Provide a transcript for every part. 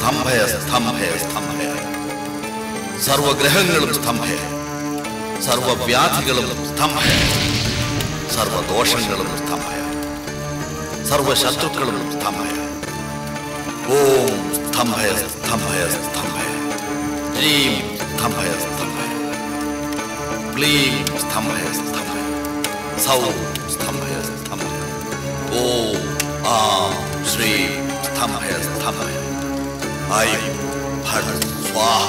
സ്തംഭയ സ്തംഭയ സ്തംഭയ സർവഗ്രഹങ്ങളും സ്തംഭയ സർവവ്യാധികളും സ്തംഭയ സർവദോഷങ്ങളും സ്തംഭയ സർവശത്രുക്കളും സ്തംഭയ ഓം സ്തംഭയ സ്തംഭയ സ്തംഭയ ഹ്രീം സ്തംഭയ സ്തംഭയ ക്ലീം സ്തംഭയ സ്തംഭയ സൗ സ്തംഭയ സ്തംഭയ ഓം ആം ശ്രീം സ്തംഭയ സ്തംഭയ ഐം ഭട് സ്വാഹ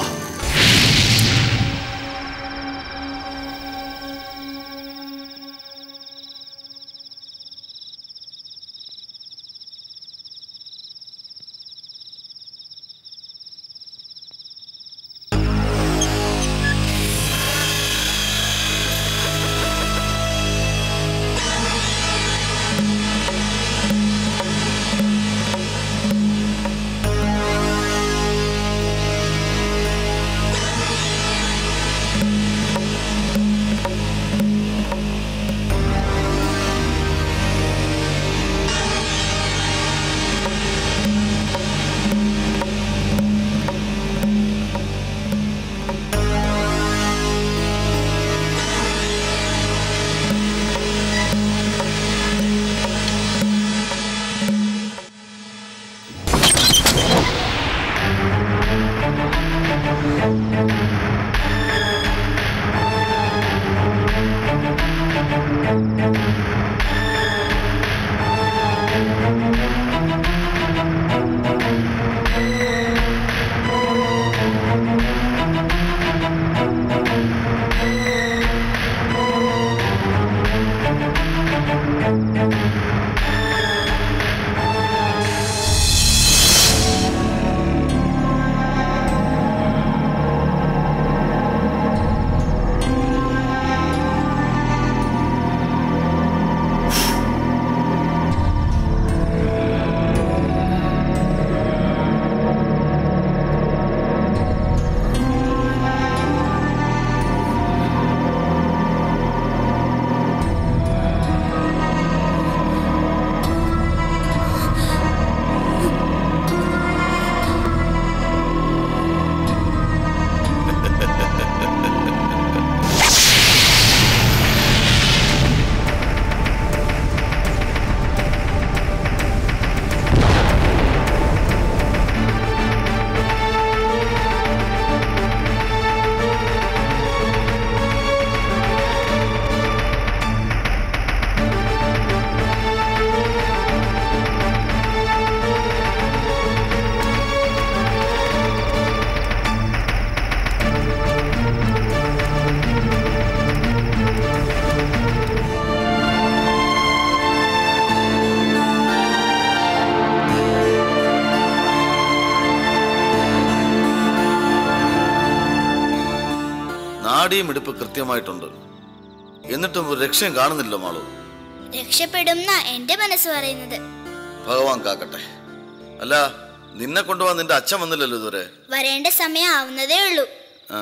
നാടിയും ഇടുപ്പ് കൃത്യമായിട്ടുണ്ട് എന്നിട്ടും ഒരു രക്ഷയും കാണുന്നില്ല മാളു രക്ഷപ്പെടുന്ന എന്റെ മനസ്സ് പറയുന്നത് ഭഗവാൻ കാക്കട്ടെ അല്ല നിന്നെ കൊണ്ടുപോകാൻ നിന്റെ അച്ഛൻ വന്നില്ലല്ലോ ഇതുവരെ വരേണ്ട സമയം ആവുന്നതേ ഉള്ളൂ ആ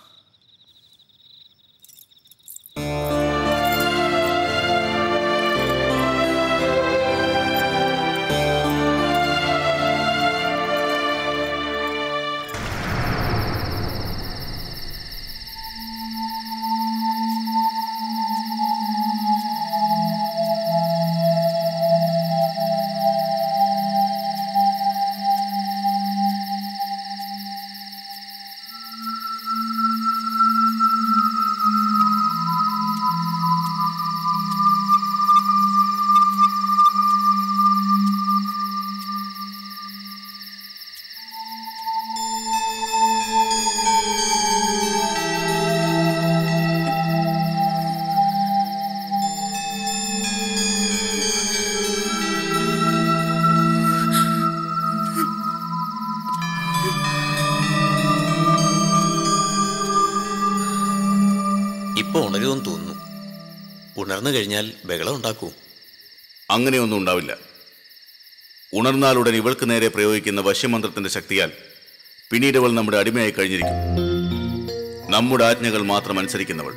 ഇപ്പൊ ഉണരുമെന്ന് തോന്നുന്നു ഉണർന്നു കഴിഞ്ഞാൽ ബഹളം ഉണ്ടാക്കൂ അങ്ങനെയൊന്നും ഉണ്ടാവില്ല ഉണർന്നാലുടൻ ഇവൾക്ക് നേരെ പ്രയോഗിക്കുന്ന വശ്യമന്ത്രത്തിന്റെ ശക്തിയാൽ പിന്നീട് അവൾ നമ്മുടെ അടിമയായി കഴിഞ്ഞിരിക്കും നമ്മുടെ ആജ്ഞകൾ മാത്രം അനുസരിക്കുന്നവൾ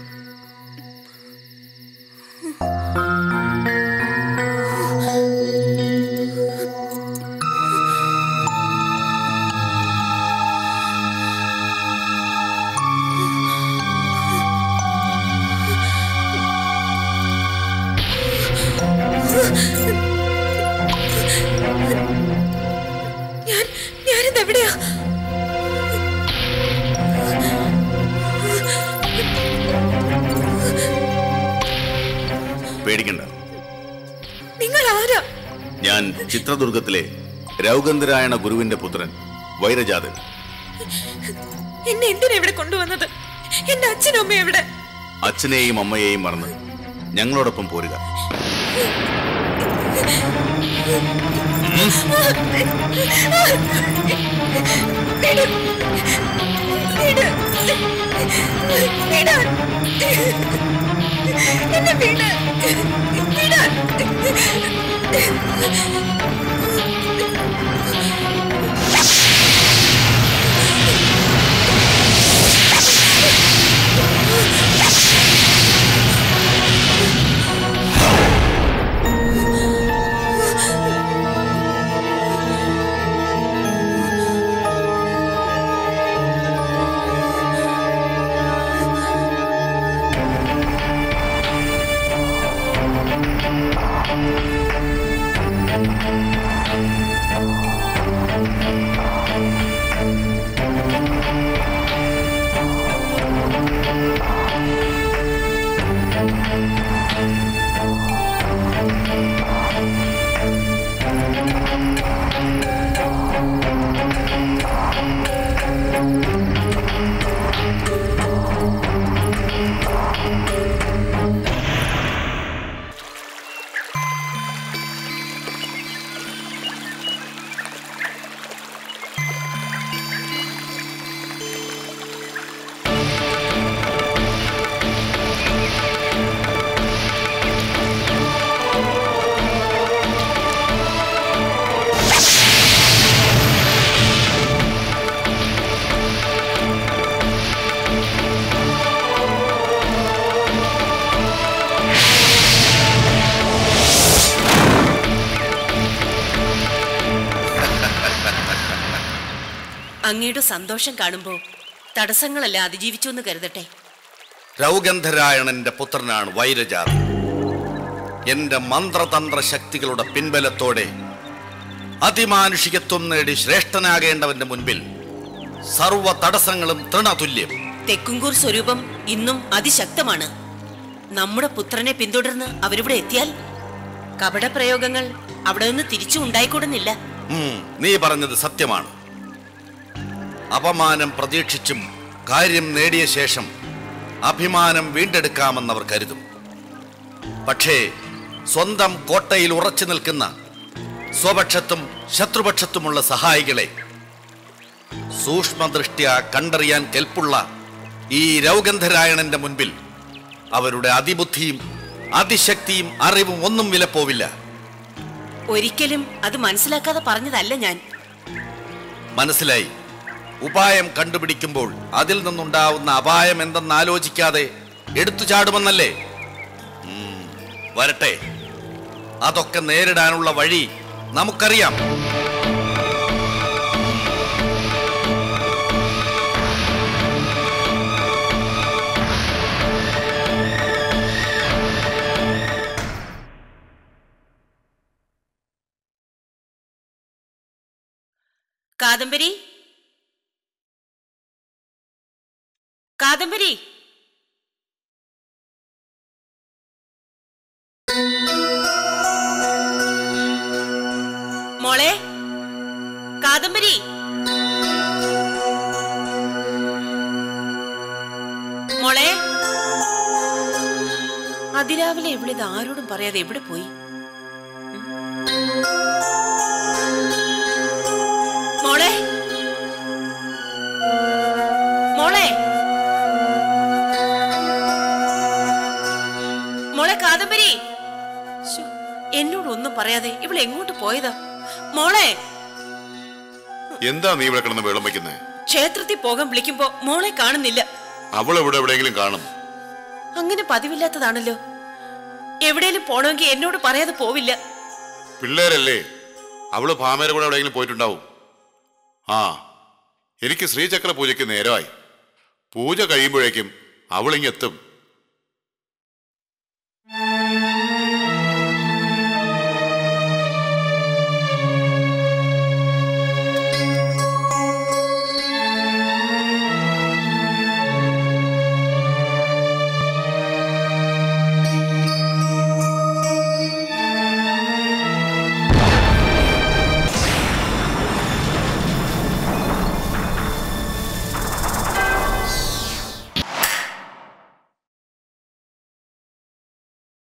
എവിടെയാ പേടിക്കണ്ട നിങ്ങൾ ആരാ ഞാൻ ചിത്രദുർഗത്തിലെ രൗഗന്ധരായണ ഗുരുവിന്റെ പുത്രൻ വൈരജാതൻ എന്നെ എന്തിനാ ഇവിടെ കൊണ്ടുവന്നത് എന്റെ അച്ഛനും അമ്മയും എവിടെ അച്ഛനെയും അമ്മയെയും മറന്ന് ഞങ്ങളോടൊപ്പം പോരുക വിട്. വിട്. വിടാൻ. എന്നെ വിട്. വിടാൻ. അങ്ങയുടെ സന്തോഷം കാണുമ്പോൾ തടസ്സങ്ങളെല്ലാം അതിജീവിച്ചു എന്ന് കരുതട്ടെ രൗഗന്ധരായണന്റെ പുത്രനാണ് വൈരജാതൻ എന്റെ മന്ത്രതന്ത്ര ശക്തികളുടെ പിൻബലത്തോടെ അതിമാനുഷികത്വം നേടി ശ്രേഷ്ഠനാകേണ്ടവന്റെ മുൻപിൽ സർവ തടസ്സങ്ങളും തൃണതുല്യം തെക്കുംകൂർ സ്വരൂപം ഇന്നും അതിശക്തമാണ് നമ്മുടെ പുത്രനെ പിന്തുടർന്ന് അവരിവിടെ എത്തിയാൽ കപടപ്രയോഗങ്ങൾ അവിടെ നിന്ന് തിരിച്ചു ഉണ്ടായിക്കൂടുന്നില്ല ഉം, നീ പറഞ്ഞത് സത്യമാണ് അപമാനം പ്രതീക്ഷിച്ചും കാര്യം നേടിയ ശേഷം അഭിമാനം വീണ്ടെടുക്കാമെന്നവർ കരുതും പക്ഷേ സ്വന്തം കോട്ടയിൽ ഉറച്ചു നിൽക്കുന്ന സ്വപക്ഷത്തും ശത്രുപക്ഷത്തുമുള്ള സഹായികളെ സൂക്ഷ്മദൃഷ്ട്യ കണ്ടറിയാൻ കെൽപ്പുള്ള ഈ രൗഗന്ധരായണന്റെ മുൻപിൽ അവരുടെ അതിബുദ്ധിയും അതിശക്തിയും അറിവും ഒന്നും വിലപ്പോവില്ല ഒരിക്കലും അത് മനസ്സിലാക്കാതെ പറഞ്ഞതല്ല ഞാൻ മനസ്സിലായി ഉപായം കണ്ടുപിടിക്കുമ്പോൾ അതിൽ നിന്നുണ്ടാവുന്ന അപായം എന്തെന്ന് ആലോചിക്കാതെ എടുത്തു ചാടുമെന്നല്ലേ ഉം, വരട്ടെ അതൊക്കെ നേരിടാനുള്ള വഴി നമുക്കറിയാം കാദംബരി കാദംബരി മോളെ കാദംബരി മോളെ അതിരാവിലെ ഇവിടെ ഇത് ആരോടും പറയാതെ എവിടെ പോയി ഉം? മോളെ മോളെ മോളെ കാദംബരി ശ്ശോ, എന്നോടൊന്നും പറയാതെ ഇവിടെ എങ്ങോട്ട് പോയതാ മോളെ എന്താ നീ ഇവിടെ കിടന്ന് വെള്ളം വയ്ക്കുന്നത് ക്ഷേത്രത്തിൽ പോകാൻ വിളിക്കുമ്പോ മോളെ കാണുന്നില്ല അവൾ എവിടെ എവിടെയെങ്കിലും കാണും അങ്ങനെ പതിവില്ലാത്തതാണല്ലോ എവിടെയെങ്കിലും പോണമെങ്കിൽ എന്നോട് പറയാതെ പോവില്ല പിള്ളേരല്ലേ അവള് ഭാമയുടെ കൂടെ എവിടെയെങ്കിലും പോയിട്ടുണ്ടാവും ആ എനിക്ക് ശ്രീചക്ര പൂജയ്ക്ക് നേരമായി പൂജ കഴിയുമ്പോഴേക്കും അവളിങ്ങെത്തും